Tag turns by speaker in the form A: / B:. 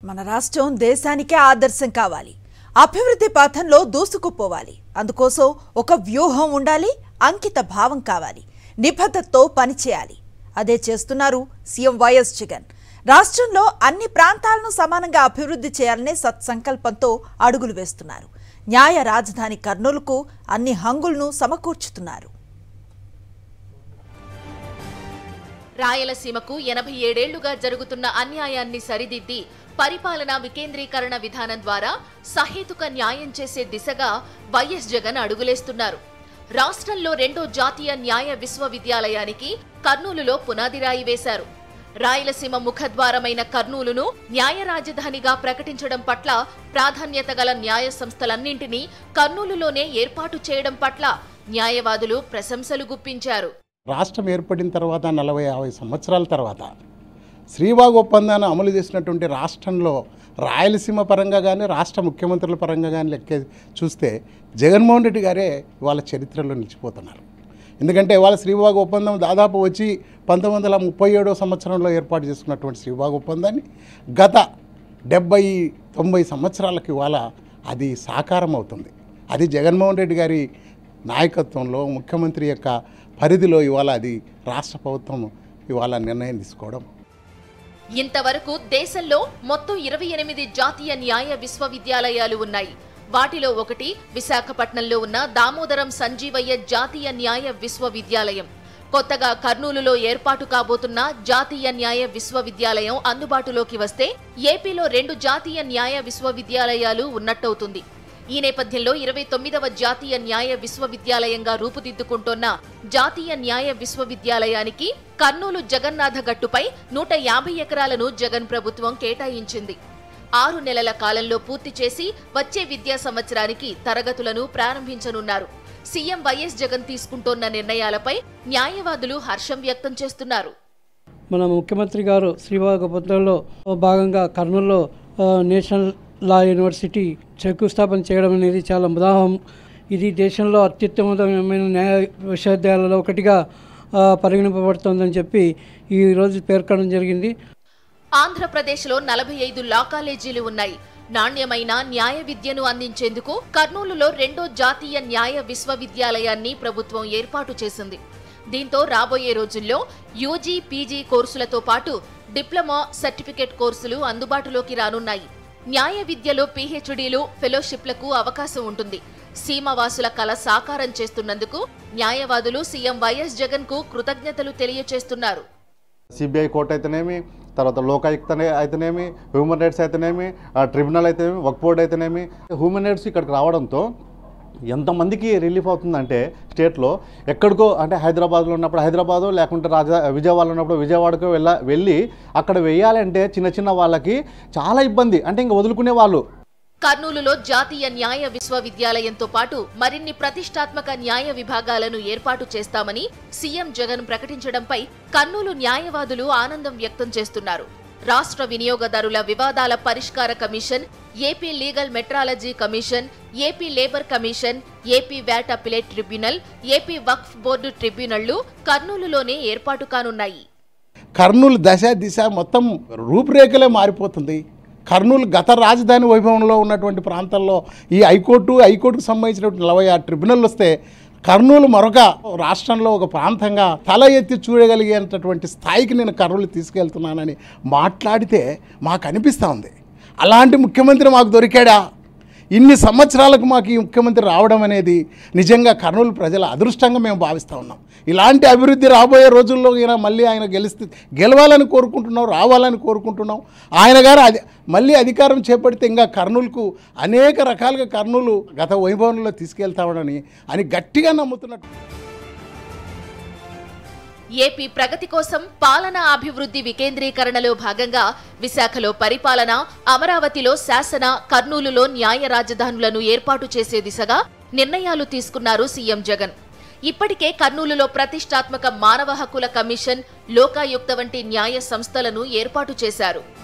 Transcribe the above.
A: మన రాష్ట్రం దేశానికే ఆదర్శం కావాలి అభివృద్ధి పథంలో దూసుకుపోవాలి అందుకోసం ఒక వ్యూహం ఉండాలి అంకిత భావం కావాలి నిబద్ధతతో పనిచేయాలి అదే చేస్తున్నారు సీఎం వైఎస్ జగన్ రాష్ట్రంలో అన్ని ప్రాంతాలను సమానంగా అభివృద్ధి చేయాలనే సత్సంకల్పంతో అడుగులు వేస్తున్నారు న్యాయ రాజధాని కర్నూలుకు అన్ని హంగులను సమకూర్చుతున్నారు
B: రాయలసీమకు ఎనభై ఏడేళ్లుగా జరుగుతున్న అన్యాయాన్ని సరిదిద్ది పరిపాలనా వికేంద్రీకరణ విధానం ద్వారా సహేతుక న్యాయం చేసే దిశగా వైఎస్ జగన్ అడుగులేస్తున్నారు రాష్ట్రంలో రెండో జాతీయ న్యాయ విశ్వవిద్యాలయానికి కర్నూలులో పునాదిరాయి వేశారు రాయలసీమ ముఖద్వారమైన కర్నూలును న్యాయ రాజధానిగా ప్రకటించడం పట్ల ప్రాధాన్యత గల న్యాయ సంస్థలన్నింటినీ కర్నూలులోనే ఏర్పాటు చేయడం పట్ల న్యాయవాదులు ప్రశంసలు గుప్పించారు
C: రాష్ట్రం ఏర్పడిన తర్వాత నలభై యాభై సంవత్సరాల తర్వాత శ్రీబాగ్ ఒప్పందాన్ని అమలు చేసినటువంటి రాష్ట్రంలో రాయలసీమ పరంగా కానీ రాష్ట్ర ముఖ్యమంత్రుల పరంగా కానీ లెక్క చూస్తే జగన్మోహన్ రెడ్డి గారే వాళ్ళ చరిత్రలో నిలిచిపోతున్నారు ఎందుకంటే వాళ్ళ శ్రీబాగ్ ఒప్పందం దాదాపు వచ్చి పంతొమ్మిది వందల ముప్పై ఏడో సంవత్సరంలో ఏర్పాటు చేసుకున్నటువంటి శ్రీబాగ్ ఒప్పందాన్ని గత డెబ్బై తొంభై సంవత్సరాలకు ఇవాళ అది సాకారం అవుతుంది అది జగన్మోహన్ రెడ్డి గారి నాయకత్వంలో ముఖ్యమంత్రి యొక్క పరిధిలో ఇవాళ అది రాష్ట్ర ప్రభుత్వం ఇవాళ నిర్ణయం తీసుకోవడం
B: ఇంతవరకు దేశంలో మొత్తం ఇరవై ఎనిమిది జాతీయ న్యాయ విశ్వవిద్యాలయాలు ఉన్నాయి వాటిలో ఒకటి విశాఖపట్నంలో ఉన్న దామోదరం సంజీవయ్య జాతీయ న్యాయ విశ్వవిద్యాలయం కొత్తగా కర్నూలులో ఏర్పాటు కాబోతున్న జాతీయ న్యాయ విశ్వవిద్యాలయం అందుబాటులోకి వస్తే ఏపీలో రెండు జాతీయ న్యాయ విశ్వవిద్యాలయాలు ఉన్నట్టవుతుంది ఈ నేపథ్యంలో ఇరవై తొమ్మిదవ జాతీయ న్యాయ విశ్వవిద్యాలయంగా రూపుదిద్దుకుంటోన్న జాతీయ న్యాయ విశ్వవిద్యాలయానికి కర్నూలు జగన్నాథ గట్టుపై నూట యాభై ఎకరాలను జగన్ ప్రభుత్వం కేటాయించింది ఆరు నెలల కాలంలో పూర్తి చేసి వచ్చే విద్యా సంవత్సరానికి తరగతులను ప్రారంభించనున్నారు సీఎం వైఎస్ జగన్ తీసుకుంటోన్న నిర్ణయాలపై న్యాయవాదులు హర్షం వ్యక్తం చేస్తున్నారు
D: మన ముఖ్యమంత్రి గారు శ్రీబాగ్ పత్రంలో భాగంగా కర్నూలులో ఆ, నేషనల్ లా యూనివర్సిటీ శంకుస్థాపన చేయడం అనేది చాలా ఉదాహం ఇది దేశంలో అత్యుత్తమమైన న్యాయ విశ్వవిద్యాలయాలలో ఒకటిగా ఆ, పరిగణింపబడుతోందని చెప్పి ఈరోజు పేర్కొనడం జరిగింది
B: ఆంధ్రప్రదేశ్లో నలభై ఐదు లా కాలేజీలు ఉన్నాయి నాణ్యమైన న్యాయ విద్యను అందించేందుకు కర్నూలులో రెండో జాతీయ న్యాయ విశ్వవిద్యాలయాన్ని ప్రభుత్వం ఏర్పాటు చేసింది దీంతో రాబోయే రోజుల్లో యూజీ పీజీ కోర్సులతో పాటు డిప్లొమా సర్టిఫికేట్ కోర్సులు అందుబాటులోకి రానున్నాయి న్యాయ విద్యలో పీహెచ్డీలు ఫెలోషిప్లకు అవకాశం ఉంటుంది సీమవాసుల కల సాకారం చేస్తున్నందుకు న్యాయవాదులు సీఎం వైఎస్ జగన్ కు కృతజ్ఞతలు తెలియచేస్తున్నారు
E: సిబిఐ కోర్ట్ అయితేనేమి తర్వాత లోకాయుక్త అనే- అయితేనేమి హ్యూమన్ రైట్స్ అయితేనేమి ఆ ట్రిబ్యునల్ అయితేనేమి వర్క్ బోర్డ్ అయితేనేమి హ్యూమన్ రైట్స్ ఇక్కడికి రావడంతో ఎంతమందికి రిలీఫ్ అవుతుందంటే స్టేట్లో ఎక్కడికో అంటే హైదరాబాద్లో ఉన్నప్పుడు హైదరాబాదు లేకుంటే రాజా విజయవాడలో ఉన్నప్పుడు విజయవాడకు వెళ్ళ వెళ్ళి అక్కడ వేయాలంటే చిన్న చిన్న వాళ్ళకి చాలా ఇబ్బంది అంటే ఇంక వదులుకునే వాళ్ళు
B: కర్నూలులో జాతీయ న్యాయ విశ్వవిద్యాలయంతో పాటు మరిన్ని ప్రతిష్టాత్మక న్యాయ విభాగాలను ఏర్పాటు చేస్తామని సీఎం జగన్ ప్రకటించడంపై కర్నూలు న్యాయవాదులు ఆనందం వ్యక్తం చేస్తున్నారు రాష్ట్ర వినియోగదారుల వివాదాల పరిష్కార commission AP legal metrology commission AP labour commission AP VAT appellate tribunal AP వక్ఫ్ బోర్డు ట్రిబ్యునళ్లు కర్నూలులోనే ఏర్పాటు కానున్నాయి
C: కర్నూలు దశ దిశ మొత్తం రూపురేఖలే మారిపోతుంది కర్నూలు గత రాజధాని వైభవంలో ఉన్నటువంటి ప్రాంతాల్లో ఈ హైకోర్టు హైకోర్టుకు సంబంధించినటువంటి నలభై ఆరు ట్రిబ్యునల్ వస్తే కర్నూలు మరొక రాష్ట్రంలో ఒక ప్రాంతంగా తల ఎత్తి చూడగలిగేటటువంటి స్థాయికి నేను కర్నూలు తీసుకెళ్తున్నానని మాట్లాడితే మాకు అనిపిస్తూ ఉంది అలాంటి ముఖ్యమంత్రి మాకు దొరికాడా ఇన్ని సంవత్సరాలకు మాకు ఈ ముఖ్యమంత్రి రావడం అనేది నిజంగా కర్నూలు ప్రజల అదృష్టంగా మేము భావిస్తూ ఉన్నాం ఇలాంటి అభివృద్ధి రాబోయే రోజుల్లో ఈయన మళ్ళీ ఆయన గెలిస్తే గెలవాలని కోరుకుంటున్నాం రావాలని కోరుకుంటున్నాం ఆయన గారు అది మళ్ళీ అధికారం చేపడితే ఇంకా కర్నూలుకు అనేక రకాలుగా కర్నూలు గత వైభవంలో తీసుకెళ్తామని అని గట్టిగా నమ్ముతున్నట్టు
B: ఏపీ ప్రగతి కోసం పాలనా అభివృద్ధి వికేంద్రీకరణలో భాగంగా విశాఖలో పరిపాలన అమరావతిలో శాసన కర్నూలులో న్యాయ రాజధానులను ఏర్పాటు చేసే దిశగా నిర్ణయాలు తీసుకున్నారు సీఎం జగన్ ఇప్పటికే కర్నూలులో ప్రతిష్టాత్మక మానవ హక్కుల కమిషన్ లోకాయుక్త వంటి న్యాయ సంస్థలను ఏర్పాటు చేశారు